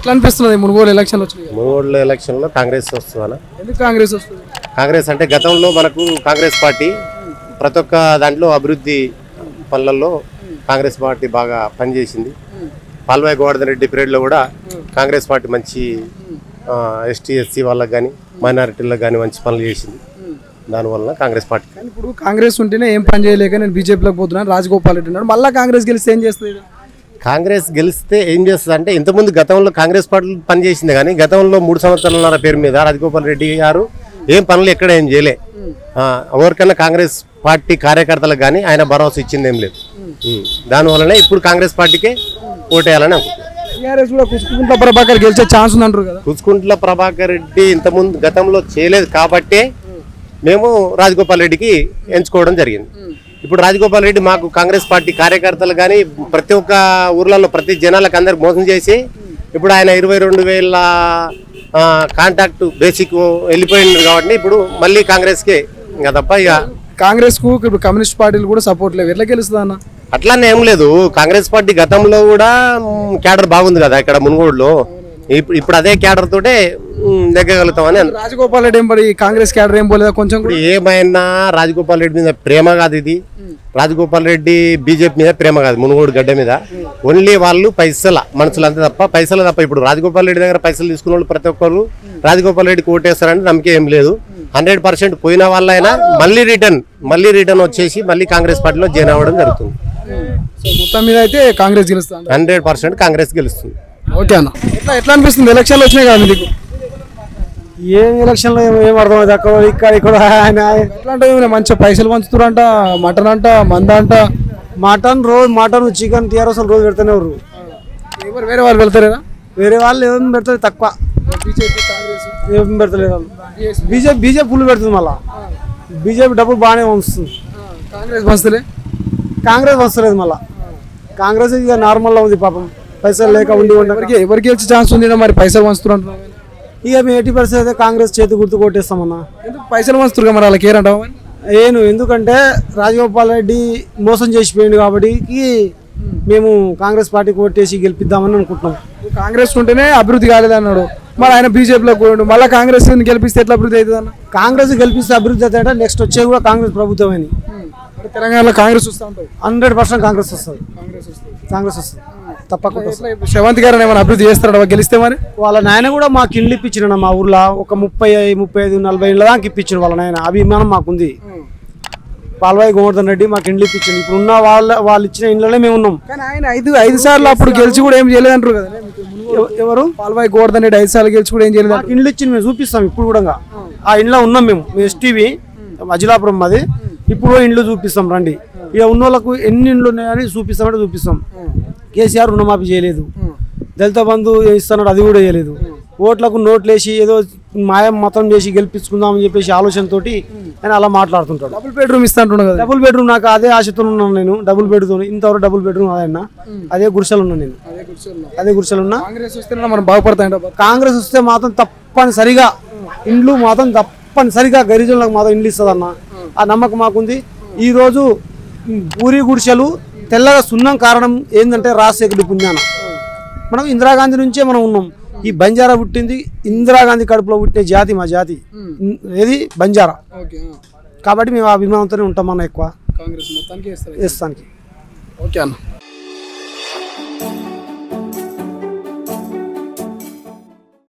ఎట్లా అనిపిస్తుంది మునుగోలు ఎలక్షన్లు వచ్చినాయి కదా. మూడు ఎలక్షన్లో కాంగ్రెస్ వస్తుందన్న ఎందుకు కాంగ్రెస్ వస్తుంది కాంగ్రెస్ అంటే గతంలో మనకు కాంగ్రెస్ పార్టీ ప్రతి ఒక్క దాంట్లో అభివృద్ధి పనులలో కాంగ్రెస్ పార్టీ బాగా పనిచేసింది పాల్వాయి గోవర్ధన్ రెడ్డి పీరియడ్లో కూడా కాంగ్రెస్ పార్టీ మంచి ఎస్టీ ఎస్సీ వాళ్ళకి కానీ మైనారిటీలకు కానీ మంచి పనులు చేసింది దానివల్ల కాంగ్రెస్ పార్టీ కానీ ఇప్పుడు కాంగ్రెస్ ఉంటేనే ఏం పని చేయలేక నేను బీజేపీలోకి పోతున్నాను రాజగోపాల్ రెడ్డి ఉన్నాడు మళ్ళీ కాంగ్రెస్ గెలిస్తే ఏం చేస్తుంది ఈడ? కాంగ్రెస్ గెలిస్తే ఏం చేస్తుంది అంటే ఇంతకుముందు గతంలో కాంగ్రెస్ పార్టీ పనిచేసింది కానీ గతంలో మూడు సంవత్సరాల పేరు మీద రాజగోపాల్ రెడ్డి గారు ఏం పనులు ఎక్కడ ఏం చేయలే ఆ, ఎవరికైనా కాంగ్రెస్ పార్టీ కార్యకర్తలకు కానీ ఆయన భరోసా ఇచ్చింది ఏం లేదు ఉమ్. దానివల్లనే ఇప్పుడు కాంగ్రెస్ పార్టీకే ఓటేయాలని అనుకుంటున్నాను టీఆర్ఎస్ కూడా కుసుకుంటా ప్రభాకర్ గెలిచే ఛాన్స్ ఉందంటారు కదా కుచ్కుంట్ల ప్రభాకర్ రెడ్డి ఇంతకుముందు గతంలో చేయలేదు కాబట్టే మేము రాజగోపాల్ రెడ్డికి ఎంచుకోవడం జరిగింది ఇప్పుడు రాజగోపాల్ రెడ్డి మాకు కాంగ్రెస్ పార్టీ కార్యకర్తలు కానీ ప్రతి ఒక్క ఊర్లలో ప్రతి జనాలకు అందరికి మోసం చేసి ఇప్పుడు ఆయన ఇరవై రెండు వేల కాంటాక్ట్ బేసిక్ వెళ్ళిపోయింది కాబట్టి ఇప్పుడు మళ్ళీ కాంగ్రెస్కే ఇంకా తప్ప ఇక కాంగ్రెస్ కు ఇప్పుడు కమ్యూనిస్ట్ పార్టీలు కూడా సపోర్ట్ లేవు ఎట్లా గెలుస్తుంది అన్న అట్లానే ఏం లేదు కాంగ్రెస్ పార్టీ గతంలో కూడా మ్, క్యాడర్ బాగుంది కదా ఇక్కడ మునుగోడులో ఇప్పుడు ఇప్పుడు అదే క్యాడర్ తోటే మ్, నెగ్గగలుగుతామని అను- రాజగోపాల్ రెడ్డి ఏం మరి కాంగ్రెస్ క్యాడర్ ఏం పోలేదా కొంచెం కూడా ఇప్పుడు ఏమైనా రాజగోపాల్ రెడ్డి మీద ప్రేమ కాదు ఇది రాజగోపాల్ రెడ్డి బీజేపీ మీద ప్రేమ కాదు మునుగోడు గడ్డ మీద ఓన్లీ వాళ్ళు పైసల మనుషులు అంతే తప్ప పైసలు తప్ప ఇప్పుడు రాజగోపాల్ రెడ్డి దగ్గర పైసలు తీసుకున్న వాళ్ళు ప్రతి ఒక్కరు రాజగోపాల్ రెడ్డికి ఓటేస్తారని నమ్మకం ఏం లేదు హండ్రెడ్ పర్సెంట్ పోయిన వాళ్ళైనా మళ్ళీ రిటర్న్ మళ్ళీ రిటర్న్ వచ్చేసి మళ్ళీ కాంగ్రెస్ పార్టీలో జాయిన్ అవ్వడం జరుగుతుంది సో మొత్తం మీద అయితే కాంగ్రెస్ గెలుస్తుంది హండ్రెడ్ పర్సెంట్ కాంగ్రెస్ గెలుస్తుంది ఓకే అన్న ఎట్లా ఎట్లా అనిపిస్తుంది ఎలక్షన్లు వచ్చినాయి కదా మీకు ఏం ఎలక్షన్లో ఏం ఏం అర్థమైంది అక్కడ ఇక్కడ ఇక్కడ ఆయన ఎట్లా అంటే ఏమైనా మంచిగా పైసలు పంచుతారంట మటన్ అంట మంద అంట మటన్ రోజు మటన్ చికెన్ టీఆర్ఎస్ రోజు పెడుతూనే ఎవరు ఎవరు వేరే వాళ్ళు వెళ్తారా వేరే వాళ్ళు ఏం పెడతారు తక్కువ బీజేపీ కాంగ్రెస్ ఏం పెడతలేదు వాళ్ళు బీజేపీ బీజేపీ ఫుల్ పెడుతుంది మళ్ళా బీజేపీ డబ్బులు బాగానే వస్తుంది కాంగ్రెస్ పంచుతలే కాంగ్రెస్ వస్తలేదు మళ్ళా కాంగ్రెస్ ఇక నార్మల్గా ఉంది పాపం పైసలు లేక ఉండి ఉండక ఎవరికి ఎవరికి వచ్చే ఛాన్స్ ఉంది ఈడ మరి పైసలు పంచుతున్నారు ఇక మేము ఎయిటీ పర్సెంట్ అయితే కాంగ్రెస్ చేతి గుర్తు కొట్టేస్తామన్నా ఎందుకు పైసలు పంచుతున్నారు మరి వాళ్ళకి ఏరంటావు ఏను ఎందుకంటే రాజగోపాల్ రెడ్డి మోసం చేసిపోయింది కాబట్టి మేము కాంగ్రెస్ పార్టీకి ఓటేసి గెలిపిద్దామని అనుకుంటున్నాం కాంగ్రెస్ ఉంటేనే అభివృద్ధి కాలేదన్నాడు మరి ఆయన బీజేపీలో పోయిండు మళ్ళీ కాంగ్రెస్ గెలిపిస్తే ఎట్లా అభివృద్ధి అవుతుంది అన్న కాంగ్రెస్ గెలిపిస్తే అభివృద్ధి అవుతాయంటే నెక్స్ట్ వచ్చేది కూడా కాంగ్రెస్ ప్రభుత్వమని మరి తెలంగాణలో కాంగ్రెస్ వస్తూ ఉంటుంది హండ్రెడ్ పర్సెంట్ కాంగ్రెస్ వస్తుంది కాంగ్రెస్ వస్తుంది కాంగ్రెస్ వస్తుంది తప్పకుండా వస్తుంది ఎట్లా ఇప్పుడు శ్రవంత్ గారు ఏమైనా అభివృద్ధి చేస్తాడు గెలిస్తే మరి వాళ్ళ నాయన కూడా మాకు ఇల్లు ఇప్పించిన మా ఊర్లో ఒక ముప్పై ముప్పై ఐదు నలభై ఇళ్ళ దాకా ఇప్పించిన వాళ్ళ నాయన అభిమానం మాకుంది పాల్వాయి గోవర్ధన్ రెడ్డి మాకు ఇండ్లు ఇప్పించింది ఇప్పుడు ఉన్న వాళ్ళ వాళ్ళు ఇచ్చిన ఇండ్లనే మేము ఉన్నాం కానీ ఆయన ఐదు ఐదు సార్లు అప్పుడు గెలిచి కూడా ఏం చేయలేదంటారు కదా ఎవ- ఎవరు పాల్వాయి గోవర్ధన్ రెడ్డి ఐదు సార్లు గెలిచి కూడా ఏం చేయలేదు మాకు ఇండ్లు ఇచ్చింది మేము చూపిస్తాం ఇప్పుడు కూడా ఆ ఇంట్లో ఉన్నాం మేము మేము ఎస్టీవీ అజిలాపురం మాది ఇప్పుడు కూడా ఇండ్లు చూపిస్తాం రండి ఇక ఉన్న వాళ్ళకు ఎన్ని ఇండ్లు ఉన్నాయని చూపిస్తామంటే చూపిస్తాం కేసీఆర్ రుణమాఫీ చేయలేదు దళిత బంధు ఇస్తున్నాడు అది కూడా చేయలేదు ఓట్లకు నోట్లు వేసి ఏదో మాయం మతం చేసి గెలిపించుకుందామని చెప్పేసి ఆలోచనతోటి ఆయన అలా మాట్లాడుతుంటాడు డబుల్ బెడ్రూమ్ ఇస్తా అంటున్నాడు కదా డబుల్ బెడ్రూమ్ నాకు అదే ఆశతో ఉన్నాను నేను డబుల్ బెడ్రూమ్ ఇంతవరకు డబుల్ బెడ్రూమ్ అదన్న అదే గుడిసెలు ఉన్నా నేను అదే గుడిసెలు ఉన్నా కాంగ్రెస్ వస్తేనే మనం బాగుపడతాయంట కాంగ్రెస్ వస్తే మాత్రం తప్పనిసరిగా ఇండ్లు మాత్రం తప్పనిసరిగా గరిజనులకు మాత్రం ఇండ్లు ఇస్తుందన్న ఆ నమ్మకం మాకుంది ఈరోజు పూరి గుడిసెలు తెల్లగా సున్నం కారణం ఏంటంటే రాజశేఖరుడి పుణ్యాన మనం ఇందిరాగాంధీ నుంచే మనం ఉన్నాం ఈ బంజారా పుట్టింది ఇందిరాగాంధీ కడుపులో పుట్టిన జాతి మా జాతి ఏది బంజారా ఓకే కాబట్టి మేము ఆ అభిమానంతోనే ఉంటామన్న ఎక్కువ కాంగ్రెస్ మొత్తానికి ఇస్తారు వేస్తానికి ఓకే అన్న